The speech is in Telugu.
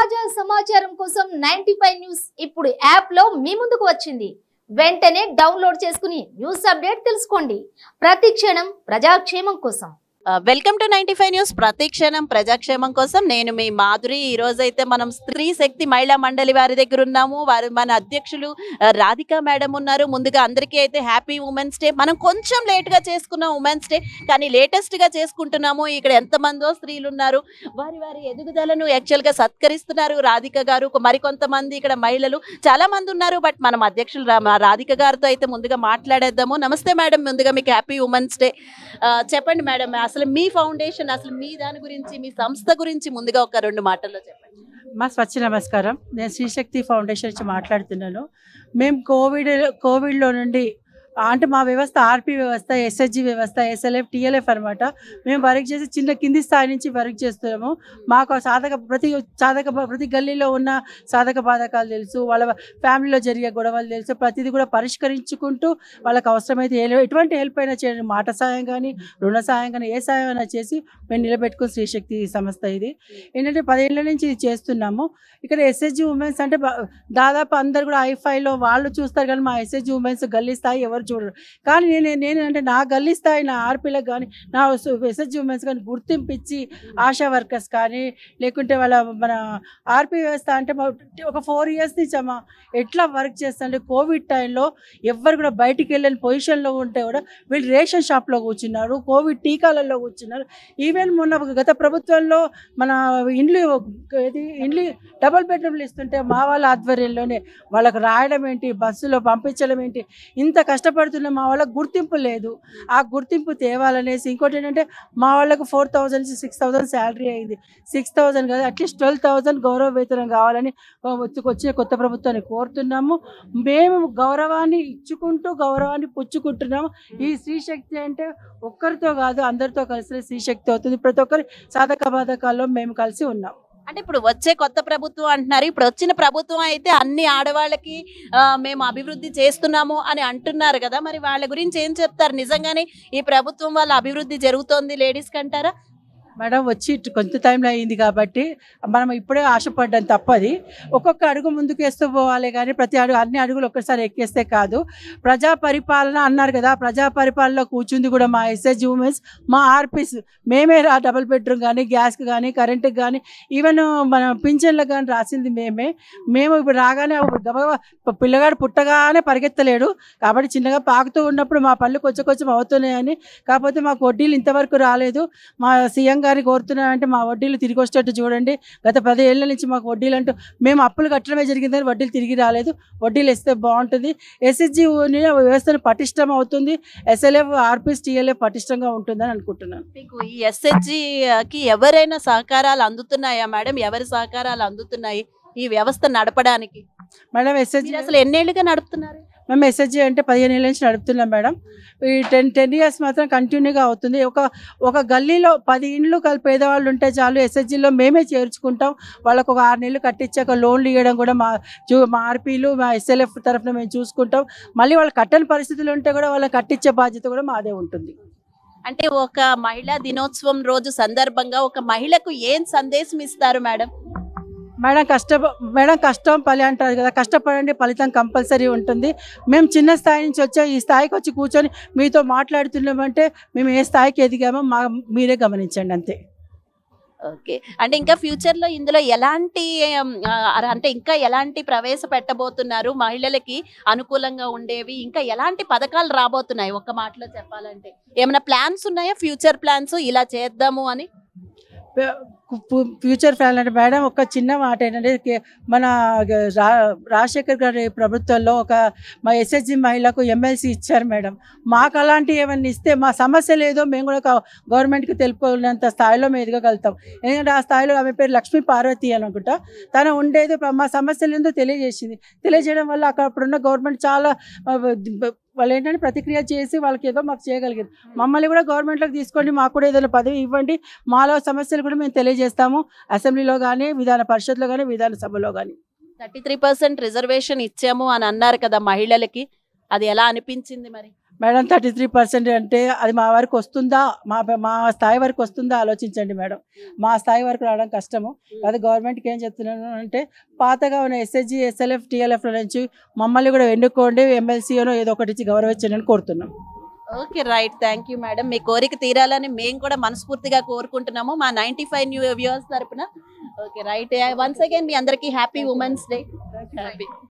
తాజా సమాచారం కోసం నైన్టీ న్యూస్ ఇప్పుడు యాప్ లో మీ ముందుకు వచ్చింది వెంటనే డౌన్లోడ్ చేసుకుని న్యూస్ అప్డేట్ తెలుసుకోండి ప్రతి క్షణం ప్రజాక్షేమం కోసం welcome to ninety five news ప్రతిక్షణం ప్రజాక్షేమం కోసం నేను మీ మాధురి ఈ రోజు అయితే మనం స్త్రీ శక్తి మహిళా మండలి వారి దగ్గర ఉన్నాము వారు మన అధ్యక్షులు ఆ, రాధిక మేడం ఉన్నారు ముందుగా అందరికీ అయితే హ్యాపీ ఉమెన్స్ డే మనం కొంచెం లేట్ గా చేసుకున్నాం ఉమెన్స్ డే కానీ లేటెస్ట్ గా చేసుకుంటున్నాము ఇక్కడ ఎంతమందో స్త్రీలు ఉన్నారు వారి వారి ఎదుగుదలను యాక్చువల్ గా సత్కరిస్తున్నారు రాధిక గారు మరికొంతమంది ఇక్కడ మహిళలు చాలా మంది ఉన్నారు బట్ మనం అధ్యక్షులు రా- రాధిక గారితో అయితే ముందుగా మాట్లాడేద్దాము నమస్తే మేడం ముందుగా మీకు హ్యాపీ ఉమెన్స్ డే చెప్పండి మేడం అసలు మీ ఫౌండేషన్ అసలు మీ దాని గురించి మీ సంస్థ గురించి ముందుగా ఒక రెండు మాటల్లో చెప్పండి మా స్వచ్ఛ నమస్కారం నేను శ్రీశక్తి ఫౌండేషన్ నుంచి మాట్లాడుతున్నాను మేము కోవిడ్ కోవిడ్లో నుండి అంటే మా వ్యవస్థ ఆర్పి వ్యవస్థ ఎస్హెచ్జి వ్యవస్థ ఎస్ఎల్ఎఫ్ టిఎల్ఎఫ్ అనమాట మేము వర్క్ చేసి చిన్న కింది స్థాయి నుంచి వర్క్ చేస్తున్నాము మాకు ఆ సాధక ప్రతి సాధక ప్రతి గల్లీలో ఉన్న సాధక బాధకాలు తెలుసు వాళ్ళ ఫ్యామిలీలో జరిగే గొడవలు తెలుసు ప్రతిదీ కూడా పరిష్కరించుకుంటూ వాళ్ళకి అవసరమైతే ఏ- ఎటువంటి హెల్ప్ అయినా చేయండి మాట సాయం కానీ రుణ సాయం కానీ ఏ సాయం అయినా చేసి మేము నిలబెట్టుకుని శ్రీశక్తి సంస్థ ఇది ఏంటంటే పదేళ్ల నుంచి ఇది చేస్తున్నాము ఇక్కడ ఎస్హెచ్జి ఉమెన్స్ అంటే బా- దాదాపు అందరు కూడా ఐఫైలో వాళ్ళు చూస్తారు కానీ మా ఎస్హెచ్జి ఉమెన్స్ గల్లీ స్థాయి ఎవరు చూడరు కానీ నేను నేను అంటే నా గల్లీ స్థాయి నా ఆర్పీలకు కానీ నా ఎస్హెచ్జి ఉమెన్స్ కానీ గుర్తింపు ఇచ్చి ఆశా వర్కర్స్ కానీ లేకుంటే వాళ్ళ మన ఆర్పీ వ్యవస్థ అంటే మా- ఒక ఫోర్ ఇయర్స్ నుంచి అమ్మా ఎట్లా వర్క్ చేస్తుంటే కోవిడ్ టైంలో ఎవ్వరు కూడా బయటికి వెళ్ళని పొజిషన్లో ఉంటే కూడా వీళ్ళు రేషన్ షాప్లో కూర్చున్నారు కోవిడ్ టీకాలలో కూర్చున్నారు ఈవెన్ మొన్న గత ప్రభుత్వంలో మన ఇండ్లు ఇది ఇండ్లు డబుల్ బెడ్రూమ్లు ఇస్తుంటే మా వాళ్ళ ఆధ్వర్యంలోనే వాళ్ళకి రాయడం ఏంటి బస్సులో పంపించడం ఏంటి ఇంత కష్టపడుతున్న మా వాళ్ళకి గుర్తింపు లేదు ఆ గుర్తింపు తేవాలనేసి ఇంకోటి ఏంటంటే మా వాళ్ళకు four thousand six thousand salary అయింది సిక్స్ థౌజండ్ కదా అట్లీస్ట్ ట్వెల్వ్ థౌజండ్ గౌరవ వేతనం కావాలని ఆ, వచ్చి- వచ్చిన కొత్త ప్రభుత్వాన్ని కోరుతున్నాము మేము గౌరవాన్ని ఇచ్చుకుంటూ గౌరవాన్ని పుచ్చుకుంటున్నాము ఈ స్త్రీశక్తి అంటే ఒక్కరితో కాదు అందరితో కలిసి స్త్రీశక్తి అవుతుంది ప్రతి ఒక్కరి సాధక బాధకాల్లో మేము కలిసి ఉన్నాం అంటే ఇప్పుడు వచ్చే కొత్త ప్రభుత్వం అంటున్నారు ఇప్పుడు వచ్చిన ప్రభుత్వం అయితే అన్ని ఆడవాళ్ళకి ఆ, మేము అభివృద్ధి చేస్తున్నాము అని అంటున్నారు కదా మరి వాళ్ళ గురించి ఏం చెప్తారు నిజంగానే ఈ ప్రభుత్వం వల్ల అభివృద్ధి జరుగుతోంది లేడీస్ కంటారా మేడం వచ్చి ఇటు కొంత టైంలో అయింది కాబట్టి మనం ఇప్పుడే ఆశపడ్డం తప్పది ఒక్కొక్క అడుగు ముందుకు వేస్తూ పోవాలి కానీ ప్రతి అడుగు అన్ని అడుగులు ఒక్కసారి ఎక్కేస్తే కాదు ప్రజా పరిపాలన అన్నారు కదా ప్రజా పరిపాలనలో కూర్చుంది కూడా మా ఎస్ఎస్జి ఉమెన్స్ మా ఆర్పీస్ మేమే రా డబుల్ బెడ్రూమ్ కానీ గ్యాస్కి కానీ కరెంటుకి కానీ ఈవెన్ మన పింఛన్లకు కానీ రాసింది మేమే మేము ఇప్పుడు రాగానే గబగబా పిల్లగాడు పుట్టగానే పరిగెత్తలేడు కాబట్టి చిన్నగా పాకుతూ ఉన్నప్పుడు మా పళ్ళు కొంచెం కొంచెం అవుతున్నాయని కాకపోతే మాకు వడ్డీలు ఇంతవరకు రాలేదు మా సీఎం గారిని కోరుతున్నానంటే మా వడ్డీలు తిరిగి వచ్చేటట్టు చూడండి గత పది ఏళ్ళ నుంచి మాకు వడ్డీలు అంటూ మేము అప్పులు కట్టడమే జరిగిందని వడ్డీలు తిరిగి రాలేదు వడ్డీలు ఇస్తే బాగుంటుంది ఎస్ఎస్జి వ్యవస్థను పటిష్టం అవుతుంది ఎస్ఎల్ఎఫ్ ఆర్పిఎస్ టీఎల్ఎఫ్ పటిష్టంగా ఉంటుందని అనుకుంటున్నాను మీకు ఈ ఎస్హెచ్జి కి ఎవరైనా సహకారాలు అందుతున్నాయా మేడం ఎవరి సహకారాలు అందుతున్నాయి ఈ వ్యవస్థ నడపడానికి మేడం ఎస్ఎస్జి మీరు అసలు ఎన్నేళ్లుగా నడుపుతున్నారు మేము ఎస్ఎస్జి అంటే పదిహేను ఏళ్ళ నుంచి నడుపుతున్నాం మేడం ఈ టెన్ టెన్ ఇయర్స్ మాత్రం కంటిన్యూగా అవుతుంది ఒక ఒక గల్లీలో పది ఇండ్లు కలిపి పేదవాళ్ళు ఉంటే చాలు ఎస్ఎస్జిలో మేమే చేర్చుకుంటాం వాళ్ళకు ఒక ఆరు నెలలు కట్టించాక లోన్లు ఇవ్వడం కూడా మా చూ మా ఆర్పీలు మా ఎస్ఎల్ఎఫ్ తరఫున మేము చూసుకుంటాం మళ్ళీ వాళ్ళు కట్టని పరిస్థితులు ఉంటే కూడా వాళ్ళకి కట్టించే బాధ్యత కూడా మాదే ఉంటుంది అంటే ఒక మహిళా దినోత్సవం రోజు సందర్భంగా ఒక మహిళకు ఏం సందేశం ఇస్తారు మేడం మేడం కష్ట మేడం కష్టం ఫలి అంటారు కదా కష్టపడండి ఫలితం కంపల్సరీ ఉంటుంది మేము చిన్న స్థాయి నుంచి వచ్చాం ఈ స్థాయికి వచ్చి కూర్చొని మీతో మాట్లాడుతున్నామంటే మేము ఏ స్థాయికి ఎదిగామో మా మీరే గమనించండి అంతే ఓకే అంటే ఇంకా ఫ్యూచర్ లో ఇందులో ఎలాంటి ఉమ్, ఆ, అంటే ఇంకా ఎలాంటి ప్రవేశపెట్టబోతున్నారు మహిళలకి అనుకూలంగా ఉండేవి ఇంకా ఎలాంటి పథకాలు రాబోతున్నాయి ఒక్క మాటలో చెప్పాలంటే ఏమైనా ప్లాన్స్ ఉన్నాయా ఫ్యూచర్ ప్లాన్స్ ఇలా చేద్దాము అని ఫ్యూచర్ ప్లాన్ అంటే మేడం ఒక చిన్న మాట ఏంటంటే కే- మన రా రాజశేఖర్ గారి ప్రభుత్వంలో ఒక మా ఎస్హెచ్జి మహిళకు ఎమ్మెల్సీ ఇచ్చారు మేడం మాకు అలాంటి ఏమన్నా ఇస్తే మా సమస్య లేదో మేము కూడా ఒక గవర్నమెంట్కి తెలుపుకునేంత స్థాయిలో మేము ఎదగలుగుతాం ఎందుకంటే ఆ స్థాయిలో ఆమె పేరు లక్ష్మీ పార్వతి అని అనుకుంటా తను ఉండేది మా సమస్యలు ఏందో తెలియజేసింది తెలియజేయడం వల్ల అక్కడ అప్పుడున్న గవర్నమెంట్ చాలా ఆ, వాళ్ళు ఏంటంటే ప్రతిక్రియ చేసి వాళ్ళకి ఏదో మాకు చేయగలిగారు మమ్మల్ని కూడా గవర్నమెంట్లోకి తీసుకోండి మాకు కూడా ఏదైనా పదవి ఇవ్వండి మాలో సమస్యలు కూడా మేము తెలియజేస్తాము అసెంబ్లీలో కానీ విధాన పరిషత్లో కానీ విధాన సభలో కానీ థర్టీ త్రీ పర్సెంట్ రిజర్వేషన్ ఇచ్చాము అని అన్నారు కదా మహిళలకి అది ఎలా అనిపించింది మరి మేడం థర్టీ త్రీ పర్సెంట్ అంటే అది మా వరకు వస్తుందా మా మా స్థాయి వరకు వస్తుందా ఆలోచించండి మేడం మా స్థాయి వరకు రావడం కష్టము అది గవర్నమెంట్కి ఏం చెప్తున్నాను అంటే పాతగా ఉన్న ఎస్ఎస్జి ఎస్ఎల్ఎఫ్ టీఎల్ఎఫ్ల నుంచి మమ్మల్ని కూడా ఎన్నుకోండి ఎమ్మెల్సీను ఏదో ఒకటి ఇచ్చి గౌరవించండి అని కోరుతున్నాం okay right thank you madam మీ కోరిక తీరాలని మేము కూడా మనస్ఫూర్తిగా కోరుకుంటున్నాము మా నైన్టీ ఫైవ్ న్యూ వ్యూవర్స్ తరపున ఓకే రైట్ వన్స్ అగైన్ మీ అందరికీ హ్యాపీ ఉమెన్స్ డే హ్యాపీ